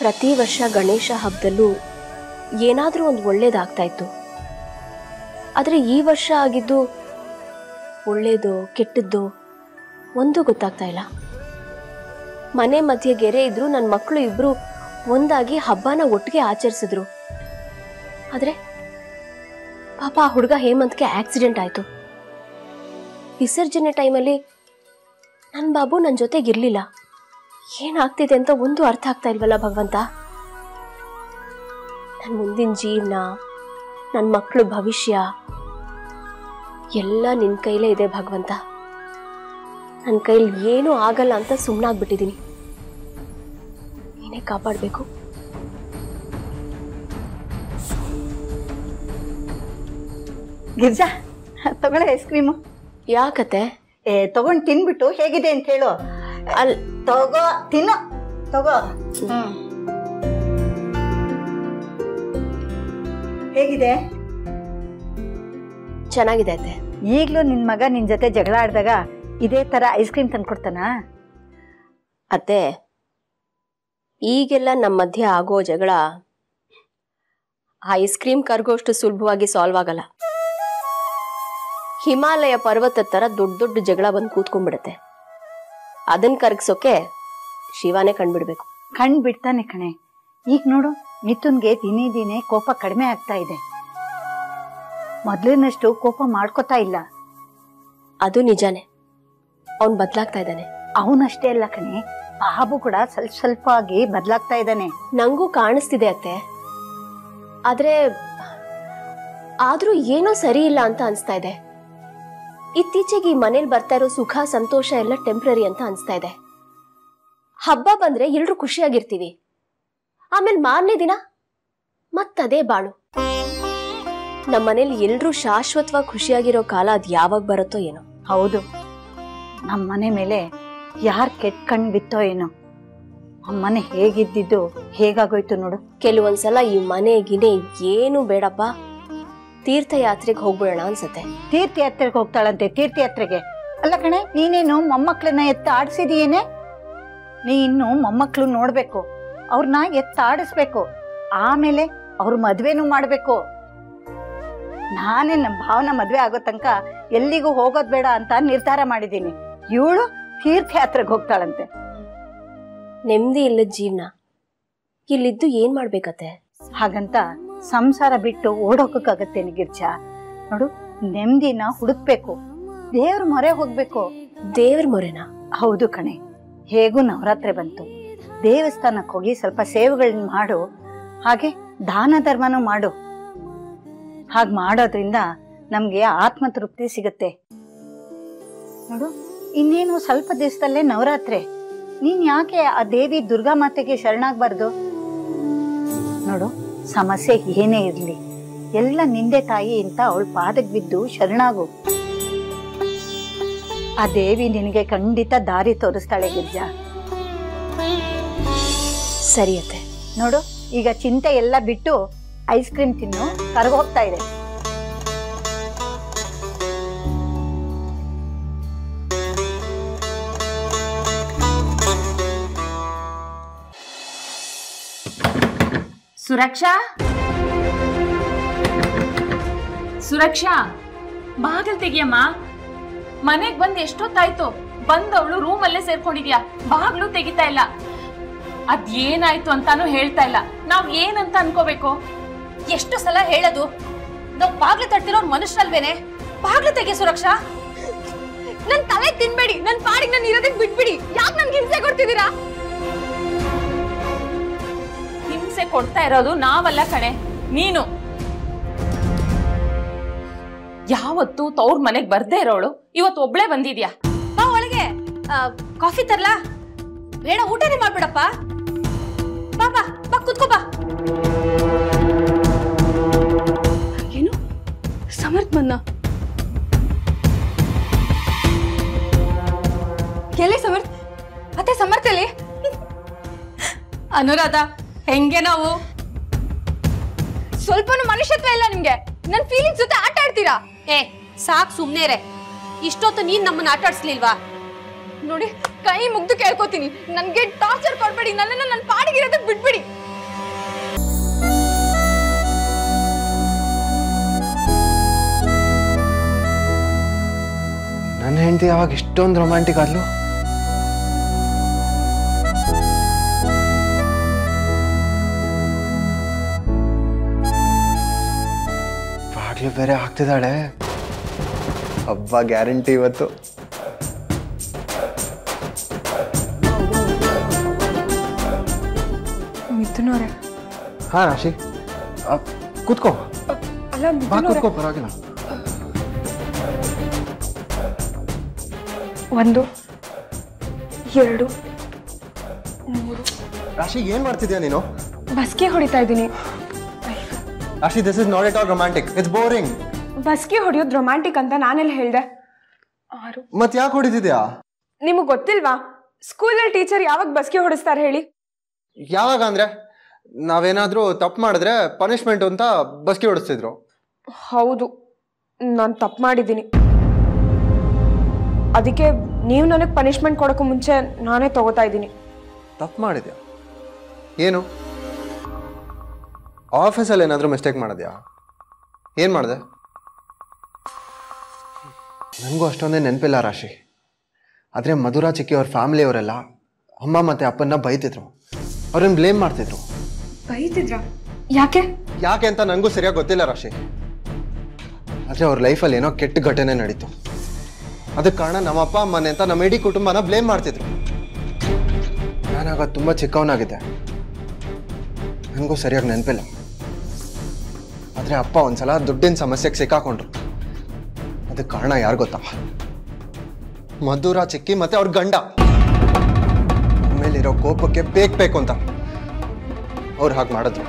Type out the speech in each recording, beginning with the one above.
ಪ್ರತಿ ವರ್ಷ ಗಣೇಶ ಹಬ್ಬದಲ್ಲೂ ಏನಾದರೂ ಒಂದು ಒಳ್ಳೇದಾಗ್ತಾ ಇತ್ತು ಆದರೆ ಈ ವರ್ಷ ಆಗಿದ್ದು ಒಳ್ಳೇದು ಕೆಟ್ಟದ್ದು ಒಂದು ಗೊತ್ತಾಗ್ತಾ ಇಲ್ಲ ಮನೆ ಮಧ್ಯೆ ಗೆರೆ ಇದ್ರು ನನ್ನ ಮಕ್ಕಳು ಇಬ್ರು ಒಂದಾಗಿ ಹಬ್ಬನ ಒಟ್ಟಿಗೆ ಆಚರಿಸಿದ್ರು ಆದರೆ ಪಾಪ ಆ ಹುಡುಗ ಹೇಮಂತ್ಗೆ ಆಕ್ಸಿಡೆಂಟ್ ಆಯಿತು ವಿಸರ್ಜನೆ ಟೈಮಲ್ಲಿ ನನ್ನ ಬಾಬು ನನ್ನ ಜೊತೆಗಿರ್ಲಿಲ್ಲ ಏನಾಗ್ತಿದೆ ಅಂತ ಒಂದು ಅರ್ಥ ಆಗ್ತಾ ಇಲ್ವಲ್ಲ ಭಗವಂತ ನನ್ನ ಮುಂದಿನ ಜೀವನ ನನ್ನ ಮಕ್ಕಳ ಭವಿಷ್ಯ ಎಲ್ಲ ನಿನ್ನ ಕೈಲೇ ಇದೆ ಭಗವಂತ ನನ್ನ ಕೈಲಿ ಏನೂ ಆಗಲ್ಲ ಅಂತ ಸುಮ್ಮನಾಗ್ಬಿಟ್ಟಿದ್ದೀನಿ ನೀನೇ ಕಾಪಾಡಬೇಕು ಗಿರ್ಜಾ ತಗೊಳ್ಳೆ ಐಸ್ ಕ್ರೀಮು ಯಾಕತ್ತೆ ಏ ತಗೊಂಡ್ ತಿನ್ಬಿಟ್ಟು ಹೇಗಿದೆ ಅಂತ ಹೇಳು ಅಲ್ ತಗೋ ತಿನ್ನು ತಗೋ ಹ್ಮ್ ಹೇಗಿದೆ ಚೆನ್ನಾಗಿದೆ ಅತ್ತೆ ಈಗ್ಲೂ ನಿನ್ ಮಗ ನಿನ್ ಜೊತೆ ಜಗಳ ಆಡಿದಾಗ ಇದೇ ತರ ಐಸ್ ಕ್ರೀಮ್ ತಂದ್ಕೊಡ್ತಾನ ಅತ್ತೆ ಈಗೆಲ್ಲ ನಮ್ಮ ಮಧ್ಯೆ ಆಗೋ ಜಗಳ ಐಸ್ ಕ್ರೀಮ್ ಕರ್ಗೋಷ್ಟು ಸುಲಭವಾಗಿ ಸಾಲ್ವ್ ಆಗಲ್ಲ ಹಿಮಾಲಯ ಪರ್ವತದ ತರ ದೊಡ್ಡ ದೊಡ್ಡ ಜಗಳ ಬಂದು ಕೂತ್ಕೊಂಡ್ಬಿಡತ್ತೆ ಅದನ್ನ ಕರಗಿಸೋಕೆ ಶಿವಾನೇ ಕಂಡ್ಬಿಡ್ಬೇಕು ಕಣ್ ಬಿಡ್ತಾನೆ ಕಣೆ ಈಗ ನೋಡು ಮಿಥುನ್ಗೆ ದಿನೇ ದಿನೇ ಕೋಪ ಕಡಿಮೆ ಆಗ್ತಾ ಇದೆ ಮೊದ್ಲಿನಷ್ಟು ಕೋಪ ಮಾಡ್ಕೋತಾ ಇಲ್ಲ ಅದು ನಿಜಾನೇ ಅವನ್ ಬದ್ಲಾಗ್ತಾ ಇದ್ದಾನೆ ಅವನಷ್ಟೇ ಅಲ್ಲ ಕಣೆ ಬಾಬು ಕೂಡ ಸ್ವಲ್ಪ ಸ್ವಲ್ಪ ಆಗಿ ಬದಲಾಗ್ತಾ ಇದ್ದಾನೆ ನಂಗೂ ಕಾಣಿಸ್ತಿದೆ ಅತ್ತೆ ಆದ್ರೆ ಆದ್ರೂ ಏನೋ ಸರಿ ಇಲ್ಲ ಅಂತ ಅನ್ಸ್ತಾ ಇದೆ ಇತ್ತೀಚೆಗೆ ಈ ಮನೇಲಿ ಬರ್ತಾ ಇರೋ ಸುಖ ಸಂತೋಷ ಎಲ್ಲ ಟೆಂಪ್ರರಿ ಅಂತ ಅನ್ಸ್ತಾ ಇದೆ ಹಬ್ಬ ಬಂದ್ರೆ ಎಲ್ರು ಖುಷಿಯಾಗಿರ್ತೀವಿ ಆಮೇಲೆ ಮಾರನೇ ದಿನ ಮತ್ತದೇ ಬಾಳು ನಮ್ಮ ಮನೇಲಿ ಎಲ್ರೂ ಶಾಶ್ವತವಾಗಿ ಖುಷಿಯಾಗಿರೋ ಕಾಲ ಅದ್ ಯಾವಾಗ ಬರುತ್ತೋ ಏನೋ ಹೌದು ನಮ್ಮ ಮನೆ ಮೇಲೆ ಯಾರ್ ಕೆಟ್ಟ ಕಣ್ ಬಿತ್ತೋ ಏನೋ ನಮ್ಮ ಮನೆ ಹೇಗಿದ್ದಿದ್ದು ಹೇಗಾಗೋಯ್ತು ನೋಡು ಕೆಲವೊಂದ್ಸಲ ಈ ಮನೆ ಗಿನೆ ಏನು ಬೇಡಪ್ಪ ತೀರ್ಥಯಾತ್ರೆಗೆ ಹೋಗ್ಬಿಡೋಣ ಅನ್ಸತ್ತೆ ತೀರ್ಥಯಾತ್ರೆಗೆ ಹೋಗ್ತಾಳಂತೆ ತೀರ್ಥಯಾತ್ರೆಗೆ ಅಲ್ಲ ಕಣೆ ನೀನೇನು ಮೊಮ್ಮಕ್ಳನ್ನ ಎತ್ತ ಆಡಿಸಿದೀಯೇನೆ ನೀ ಇನ್ನು ಮೊಮ್ಮಕ್ಳು ನೋಡ್ಬೇಕು ಅವ್ರನ್ನ ಎತ್ತ ಆಡಿಸ್ಬೇಕು ಆಮೇಲೆ ಅವ್ರ ಮದ್ವೆನೂ ಮಾಡ್ಬೇಕು ನಾನೇ ನಮ್ಮ ಭಾವನ ಮದ್ವೆ ಆಗೋ ತನಕ ಎಲ್ಲಿಗೂ ಹೋಗೋದ್ ಬೇಡ ಅಂತ ನಿರ್ಧಾರ ಮಾಡಿದ್ದೀನಿ ಇವಳು ತೀರ್ಥಯಾತ್ರೆಗೆ ಹೋಗ್ತಾಳಂತೆ ನೆಮ್ಮದಿ ಇಲ್ಲದ ಜೀವನ ಇಲ್ಲಿದ್ದು ಏನ್ ಮಾಡ್ಬೇಕತ್ತೆ ಹಾಗಂತ ಸಂಸಾರ ಬಿಟ್ಟು ಓಡೋಗಕ್ಕಾಗತ್ತೇನೆ ಗಿರ್ಜಾ ನೋಡು ನೆಮ್ಮದಿನ ಹುಡುಕ್ಬೇಕು ದೇವ್ರ ಮೊರೆ ಹೋಗ್ಬೇಕು ದೇವ್ರ ಮೊರೆನಾ ಹೌದು ಕಣೆ ಹೇಗೂ ನವರಾತ್ರಿ ಬಂತು ದೇವಸ್ಥಾನಕ್ಕೆ ಹೋಗಿ ಸ್ವಲ್ಪ ಸೇವೆಗಳನ್ನ ಮಾಡು ಹಾಗೆ ದಾನ ಧರ್ಮನೂ ಮಾಡು ಹಾಗೆ ಮಾಡೋದ್ರಿಂದ ನಮ್ಗೆ ಆತ್ಮ ತೃಪ್ತಿ ಸಿಗುತ್ತೆ ನೋಡು ಇನ್ನೇನು ಸ್ವಲ್ಪ ದಿವಸದಲ್ಲೇ ನವರಾತ್ರಿ ನೀನ್ ಯಾಕೆ ಆ ದೇವಿ ದುರ್ಗಾ ಮಾತೆಗೆ ಶರಣಾಗ್ಬಾರ್ದು ನೋಡು ಸಮಸ್ಯೆ ಏನೇ ಇರ್ಲಿ ಎಲ್ಲ ನಿಂದೆ ತಾಯಿ ಅಂತ ಅವಳ ಪಾದಕ್ಕೆ ಬಿದ್ದು ಶರಣಾಗು ಆ ದೇವಿ ನಿನಗೆ ಖಂಡಿತ ದಾರಿ ತೋರಿಸ್ತಾಳೆ ಗಿರ್ಜಾ ಸರಿ ಅತ್ತೆ ನೋಡು ಈಗ ಚಿಂತೆ ಎಲ್ಲ ಬಿಟ್ಟು ಐಸ್ ಕ್ರೀಮ್ ತಿನ್ನು ಕರಗೋಗ್ತಾ ಇದೆ ಸುರಕ್ಷಾ ಸುರಕ್ಷಾ ಬಾಗಿಲ್ ತೆಗಿಯಮ್ಮ ಮನೆಗ್ ಬಂದ್ ಎಷ್ಟೊತ್ತಾಯ್ತು ಬಂದವಳು ರೂಮ್ ಅಲ್ಲೇ ಸೇರ್ಕೊಂಡಿದ್ಯಾ ಬಾಗ್ಲು ತೆಗಿತಾ ಇಲ್ಲ ಅದ್ ಏನಾಯ್ತು ಅಂತಾನು ಹೇಳ್ತಾ ಇಲ್ಲ ನಾವ್ ಏನಂತ ಅನ್ಕೋಬೇಕು ಎಷ್ಟು ಸಲ ಹೇಳೋದು ನಾವ್ ಬಾಗ್ಲು ತಡ್ತಿರೋರ್ ಮನುಷ್ಯರಲ್ವೇನೆ ಬಾಗ್ಲು ತೆಗೆ ಸುರಕ್ಷಾ ನನ್ ತಲೆ ತಿನ್ಬೇಡಿ ನನ್ ಪಾಡಿಗೆ ನಾನು ಇರೋದಕ್ಕೆ ಬಿಟ್ಬಿಡಿ ಯಾಕೆ ನನ್ಗೆ ಹಿಂಸೆ ಕೊಡ್ತಿದ್ದೀರಾ ಹಿಂಸೆ ಕೊಡ್ತಾ ಇರೋದು ನಾವಲ್ಲ ಕಣೆ ನೀನು ಯಾವತ್ತು ತವ್ರ ಮನೆಗ್ ಬರ್ದೇ ಇರೋಳು ಇವತ್ತು ಒಬ್ಳೆ ಬಂದಿದ್ಯಾ ಬಾ ಒಳಗೆ ಆ, ಕಾಫಿ ತರ್ಲಾ ಬೇಡ ಊಟನೇ ಮಾಡ್ಬಿಡಪ್ಪ ಬಾ ಬಾ ಬಾ ಕುತ್ಕೋ ಬಾ ಏನು ಸಮರ್ಥ್ ಬನ್ನ ಎಲ್ಲಿ ಸಮರ್ಥ್ ಅತ್ತೆ ಸಮರ್ಥ್ ಎಲ್ಲಿ ಅನುರಾಧ ಹೆಂಗೆ ನಾವು ಸ್ವಲ್ಪನೂ ಮನುಷ್ಯತ್ವ ಇಲ್ಲ ನಿಮ್ಗೆ ನನ್ ಫೀಲಿಂಗ್ಸ್ ಜೊತೆ ಆಟ ಆಡ್ತೀರಾ ಏ ಸಾಕ್ ಸುಮ್ನೆ ರೇ ಇಷ್ಟೊತ್ತು ನೀನ್ ನಮ್ಮನ್ನ ಆಟ ಆಡ್ಸ್ಲಿಲ್ವಾ ನೋಡಿ ಕೈ ಮುಗ್ದು ಕೇಳ್ಕೊತೀನಿ ನನ್ಗೆ ಟಾರ್ಚರ್ ಕೊಡ್ಬೇಡಿ ನನ್ನನ್ನ ನನ್ನ ಪಾಡಿಗಿರೋದಕ್ಕೆ ಬಿಟ್ಬಿಡಿ ನನ್ನ ಹೆಂಡತಿ ಯಾವಾಗ ಇಷ್ಟೊಂದು ರೊಮ್ಯಾಂಟಿಕ್ ಆದ್ಲು ಬಾಗ್ಲು ಬೇರೆ ಹಾಕ್ತಿದ್ದಾಳೆ ಹಬ್ಬ ಗ್ಯಾರಂಟಿ ಇವತ್ತು ಮಿಥುನ್ ಅವರೇ ಹಾ ರಾಶಿ ಆ, ಕೂತ್ಕೋ ಅಲ್ಲ ಬಾ ಮಿಥುನ್ ಅವರೇ ಕೂತ್ಕೋ ಪರವಾಗಿಲ್ಲ ಒಂದು ಎರಡು ಮೂರು ರಾಶಿ ಏನ್ ಮಾಡ್ತಿದ್ಯಾ ನೀನು ಬಸ್ಗೆ ಹೊಡಿತಾ ಇದ್ದೀನಿ ರಾಶಿ this is not at all romantic it's boring ಬಸ್ಗೆ ಹೊಡೆಯೋದು ರೊಮ್ಯಾಂಟಿಕ್ ಅಂತ ನಾನೆಲ್ಲ ಹೇಳ್ದೆ ಆರು ಮತ್ ಯಾಕೆ ಹೊಡಿತಿದ್ಯಾ ನಿಮಗೆ ಗೊತ್ತಿಲ್ವಾ ಸ್ಕೂಲಲ್ಲಿ ಟೀಚರ್ ಯಾವಾಗ ಬಸ್ಗೆ ಹೊಡಿಸ್ತಾರೆ ಹೇಳಿ ಯಾವಾಗ ಅಂದ್ರೆ ನಾವೇನಾದ್ರೂ ತಪ್ಪು ಮಾಡಿದ್ರೆ ಪನಿಷ್ಮೆಂಟ್ ಅಂತ ಬಸ್ಗೆ ಓಡಿಸ್ತಿದ್ರು ಹೌದು ನಾನು ತಪ್ಪು ಮಾಡಿದ್ದೀನಿ ಅದಕ್ಕೆ ನೀವು ನನಗೆ ಪನಿಷ್ಮೆಂಟ್ ಕೊಡೋಕ್ಕೂ ಮುಂಚೆ ನಾನೇ ತಗೋತಾ ಇದ್ದೀನಿ ತಪ್ಪು ಮಾಡಿದ್ಯಾ ಏನು ಆಫೀಸಲ್ಲಿ ಏನಾದರೂ ಮಿಸ್ಟೇಕ್ ಮಾಡಿದ್ಯಾ ಏನು ಮಾಡಿದೆ ನನಗೂ ಅಷ್ಟೊಂದೇ ನೆನಪಿಲ್ಲ ರಾಶಿ ಆದರೆ ಮಧುರಾ ಚಿಕ್ಕಿ ಅವ್ರ ಫ್ಯಾಮಿಲಿಯವರೆಲ್ಲ ಅಮ್ಮ ಮತ್ತು ಅಪ್ಪನ್ನ ಬೈತಿದ್ರು ಅವ್ರನ್ನ ಬ್ಲೇಮ್ ಮಾಡ್ತಿದ್ರು ಬೈತಿದ್ರ ಯಾಕೆ ಯಾಕೆ ಅಂತ ನನಗೂ ಸರಿಯಾಗಿ ಗೊತ್ತಿಲ್ಲ ರಾಶಿ ಆದರೆ ಅವ್ರ ಲೈಫಲ್ಲಿ ಏನೋ ಕೆಟ್ಟ ಘಟನೆ ನಡೀತು ಅದಕ್ಕೆ ಕಾರಣ ನಮ್ಮ ಅಪ್ಪ ಅಮ್ಮನೆ ಅಂತ ನಮ್ಮ ಇಡೀ ಕುಟುಂಬನ ಬ್ಲೇಮ್ ಮಾಡ್ತಿದ್ರು ನಾನಾಗ ತುಂಬ ಚಿಕ್ಕವನಾಗಿದ್ದೆ ನನಗೂ ಸರಿಯಾಗಿ ನೆನಪಿಲ್ಲ ಆದರೆ ಅಪ್ಪ ಒಂದ್ಸಲ ದುಡ್ಡಿನ ಸಮಸ್ಯೆಗೆ ಸಿಕ್ಕಾಕೊಂಡ್ರು ಅದಕ್ಕೆ ಕಾರಣ ಯಾರು ಗೊತ್ತಾ ಮಧುರ ಚಿಕ್ಕಿ ಮತ್ತೆ ಅವ್ರ ಗಂಡ ಮೇಲಿರೋ ಕೋಪಕ್ಕೆ ಬೇಕು ಬೇಕು ಅಂತ ಅವ್ರು ಹಾಗೆ ಮಾಡಿದ್ರು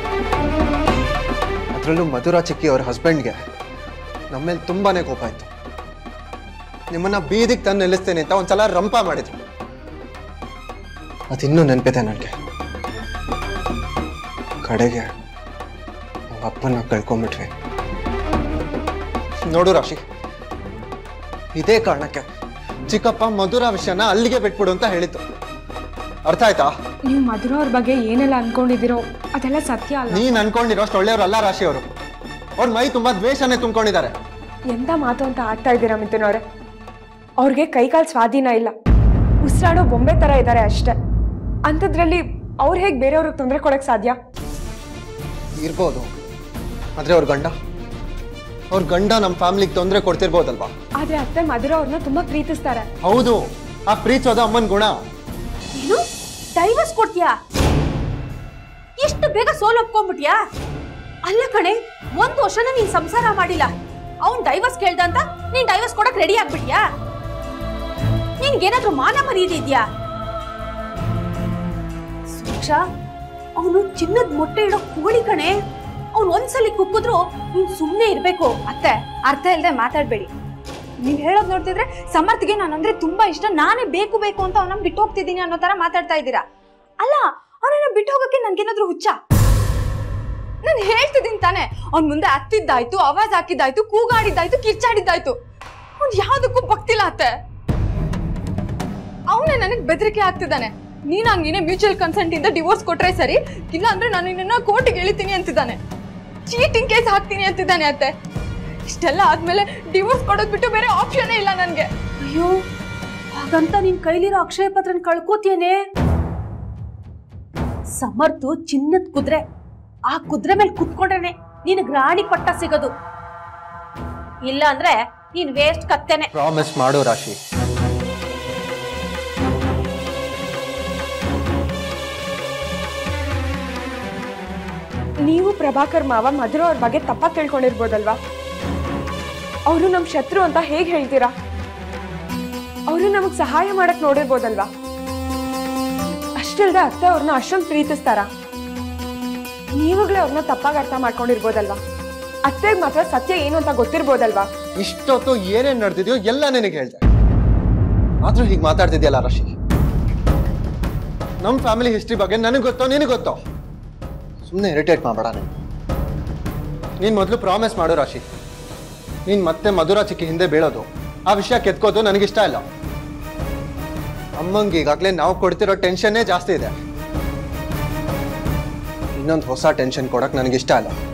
ಅದರಲ್ಲೂ ಮಧುರಾ ಚಿಕ್ಕಿ ಅವ್ರ ಹಸ್ಬೆಂಡ್ಗೆ ನಮ್ಮ ಮೇಲೆ ತುಂಬಾನೇ ಕೋಪ ಇತ್ತು ನಿಮ್ಮನ್ನ ಬೀದಿಗೆ ತಂದು ನಿಲ್ಲಿಸ್ತೇನೆ ಅಂತ ಒಂದ್ಸಲ ರಂಪ ಮಾಡಿದ್ರು ಅದಿನ್ನೂ ನೆನಪಿದೆ ನನಗೆ ಕಡೆಗೆ ನಮ್ಮ ಅಪ್ಪನ ಕಳ್ಕೊಂಬಿಟ್ವಿ ನೋಡು ರಾಶಿ ಇದೇ ಕಾರಣಕ್ಕೆ ಚಿಕ್ಕಪ್ಪ ಮಧುರಾ ವಿಷಯನ ಅಲ್ಲಿಗೆ ಬಿಟ್ಬಿಡು ಅಂತ ಹೇಳಿತ್ತು ಅರ್ಥ ಆಯ್ತಾ ನೀವು ಮಧುರ ಅವ್ರ ಬಗ್ಗೆ ಏನೆಲ್ಲ ಅನ್ಕೊಂಡಿದ್ದೀರೋ ಅದೆಲ್ಲ ಸತ್ಯ ಅಲ್ಲ ನೀನ್ ಅನ್ಕೊಂಡಿರೋಷ್ಟು ಒಳ್ಳೆಯವರಲ್ಲ ರಾಶಿ ಅವರು ಅವ್ರ ಮೈ ತುಂಬಾ ದ್ವೇಷನೇ ತುಂಬ್ಕೊಂಡಿದ್ದಾರೆ ಎಂತ ಮಾತು ಅಂತ ಆಡ್ತಾ ಇದ್ದೀರಾ ಮಿಥುನ್ ಅವರೇ ಅವ್ರಿಗೆ ಕೈಕಾಲು ಸ್ವಾಧೀನ ಇಲ್ಲ ಉಸಿರಾಡೋ ಬೊಂಬೆ ಥರ ಇದ್ದಾರೆ ಅಷ್ಟೇ ಅಂಥದ್ರಲ್ಲಿ ಅವ್ರು ಹೇಗೆ ಬೇರೆಯವ್ರಿಗೆ ತೊಂದರೆ ಕೊಡೋಕ್ಕೆ ಸಾಧ್ಯ ಇರ್ಬೋದು ಆದ್ರೆ ಅವ್ರ ಗಂಡ ಅವ್ರ ಗಂಡ ನಮ್ಮ ಫ್ಯಾಮಿಲಿಗೆ ತೊಂದರೆ ಕೊಡ್ತಿರ್ಬೋದಲ್ವಾ ಆದರೆ ಅತ್ತೆ ಮಧುರ ಅವ್ರನ್ನ ತುಂಬ ಪ್ರೀತಿಸ್ತಾರೆ ಹೌದು ಆ ಪ್ರೀತಿಸೋದು ಅಮ್ಮನ ಗುಣ ಏನು ಡೈವರ್ಸ್ ಕೊಡ್ತೀಯಾ ಎಷ್ಟು ಬೇಗ ಸೋಲ್ ಒಪ್ಕೊಂಡ್ಬಿಟ್ಯಾ ಅಲ್ಲ ಕಣೆ ಒಂದ್ ವರ್ಷನ ನೀನ್ ಸಂಸಾರ ಮಾಡಿಲ್ಲ ಅವ್ನ್ ಡೈವರ್ಸ್ ಕೇಳ್ದ ಅಂತ ನೀನ್ ಡೈವರ್ಸ್ ಕೊಡಕ್ ರೆಡಿ ಆಗ್ಬಿಟ್ಯಾ ನಿನ್ಗೇನಾದ್ರೂ ಮಾನ ಮರ್ಯಾದೆ ಇದ್ಯಾ ಸುರಕ್ಷಾ ಅವನು ಚಿನ್ನದ ಮೊಟ್ಟೆ ಇಡೋ ಕೋಳಿ ಕಣೆ ಅವ್ನು ಒಂದ್ಸಲಿ ಕುಕ್ಕಿದ್ರು ನೀನ್ ಸುಮ್ನೆ ಇರ್ಬೇಕು ಅತ್ತೆ ಅರ್ಥ ಇಲ್ಲದೆ ಮಾತಾಡ್ಬೇಡಿ ನೀವ್ ಹೇಳೋದ್ ನೋಡ್ತಿದ್ರೆ ಸಮರ್ಥ್ಗೆ ನಾನಂದ್ರೆ ತುಂಬಾ ಇಷ್ಟ ನಾನೇ ಬೇಕು ಬೇಕು ಅಂತ ಅವನನ್ನ ಬಿಟ್ಟು ಹೋಗ್ತಿದ್ದೀನಿ ಅನ್ನೋ ತರ ಮಾತಾಡ್ತಾ ಇದ್ದೀರಾ ಅಲ್ಲ ಅವನನ್ನ ಬಿಟ್ಟು ಹೋಗಕ್ಕೆ ನನ್ಗೇನಾದ್ರೂ ಹುಚ್ಚ ನಾನು ಹೇಳ್ತಿದ್ದೀನಿ ತಾನೆ ಅವ್ನ್ ಮುಂದೆ ಹತ್ತಿದ್ದಾಯ್ತು ಆವಾಜ್ ಹಾಕಿದ್ದಾಯ್ತು ಕೂಗಾಡಿದ್ದಾಯ್ತು ಕಿರ್ಚಾಡಿದ್ದಾಯ್ತು ಅವ್ನ್ ಯಾವ್ದಕ್ಕೂ ಭಕ್ತಿಲ್ಲ ಅತ್ತೆ ಅವನೇ ನನಗ್ ಬೆದರಿಕೆ ಆಗ್ತಿದ್ದಾನೆ ನೀನ್ ಹಂಗೇನೆ ಮ್ಯೂಚುವಲ್ ಕನ್ಸೆಂಟ್ ಇಂದ ಡಿವೋರ್ಸ್ ಕೊಟ್ರೆ ಸರಿ ಇಲ್ಲ ಅಂದ್ರೆ ನಾನು ನಿನ್ನ ಕೋರ್ಟಿಗೆ ಎಳಿತೀನಿ ಅಂತಿದ್ದಾನೆ ಚೀಟಿಂಗ್ ಕೇಸ್ ಹಾಕ್ತೀನಿ ಅಂತಿದ್ದಾನೆ ಅತ್ತೆ ಇಷ್ಟೆಲ್ಲ ಆದ್ಮೇಲೆ ಡಿವೋರ್ಸ್ ಕೊಡೋದ್ ಬಿಟ್ಟು ಬೇರೆ ಆಪ್ಷನ್ ಇಲ್ಲ ನನ್ಗೆ ಅಯ್ಯೋ ಹಾಗಂತ ನಿನ್ ಕೈಲಿರೋ ಅಕ್ಷಯ ಪತ್ರನ ಕಳ್ಕೋತೇನೆ ಸಮರ್ಥು ಚಿನ್ನದ ಕುದ್ರೆ ಆ ಕುದ್ರೆ ಮೇಲೆ ಕುತ್ಕೊಂಡ್ರೇನೆ ನಿನಗ್ ರಾಣಿ ಪಟ್ಟ ಸಿಗೋದು ಇಲ್ಲ ಅಂದ್ರೆ ನೀನ್ ವೇಸ್ಟ್ ಕತ್ತೇನೆ ಪ್ರಾಮಿಸ್ ಮಾಡು ರಾಶಿ ನೀವು ಪ್ರಭಾಕರ್ ಮಾವ ಮಧುರ ಅವ್ರ ಬಗ್ಗೆ ತಪ್ಪಾಗಿ ತಿಳ್ಕೊಂಡಿರ್ಬೋದಲ್ವಾ ಅವರು ನಮ್ಮ ಶತ್ರು ಅಂತ ಹೇಗೆ ಹೇಳ್ತೀರಾ ಅವರು ನಮಗೆ ಸಹಾಯ ಮಾಡಕ್ ನೋಡಿರ್ಬೋದಲ್ವಾ ಅಷ್ಟಲ್ದೆ ಅತ್ತೆ ಅವ್ರನ್ನ ಅಷ್ಟೊಂದು ಪ್ರೀತಿಸ್ತಾರ ನೀವಾಗ್ಲೇ ಅವ್ರನ್ನ ತಪ್ಪಾಗಿ ಅರ್ಥ ಮಾಡ್ಕೊಂಡಿರ್ಬೋದಲ್ವಾ ಅತ್ತೆಗೆ ಮಾತ್ರ ಸತ್ಯ ಏನು ಅಂತ ಗೊತ್ತಿರ್ಬೋದಲ್ವಾ ಇಷ್ಟೊತ್ತು ಏನೇನ್ ನಡೆದಿದ್ಯೋ ಎಲ್ಲ ನಿನಗೆ ಹೇಳ್ದೆ ಆದ್ರೂ ಹೀಗೆ ಮಾತಾಡ್ತಿದ್ಯಲ್ಲ ರಾಶಿ ನಮ್ಮ ಫ್ಯಾಮಿಲಿ ಹಿಸ್ಟ್ರಿ ಬಗ್ಗೆ ನನಗೆ ಗೊತ್ತೋ ನಿನಗೆ ಗೊತ್ತೋ ಸುಮ್ಮನೆ ಇರಿಟೇಟ್ ಮಾಡಬೇಡ ನೀನು ನೀನು ಮೊದಲು ಪ್ರಾಮಿಸ್ ಮಾಡು ರಾಶಿ ನೀನು ಮತ್ತೆ ಮಧುರಾ ಚಿಕ್ಕಿ ಹಿಂದೆ ಬೀಳೋದು ಆ ವಿಷಯ ಕೆತ್ಕೋದು ನನಗಿಷ್ಟ ಇಲ್ಲ ಅಮ್ಮಂಗೆ ಈಗಾಗಲೇ ನಾವು ಕೊಡ್ತಿರೋ ಟೆನ್ಷನ್ನೇ ಜಾಸ್ತಿ ಇದೆ ಇನ್ನೊಂದು ಹೊಸ ಟೆನ್ಷನ್ ಕೊಡಕ್ ನನಗೆ ಇಷ್ಟ ಅಲ್ಲ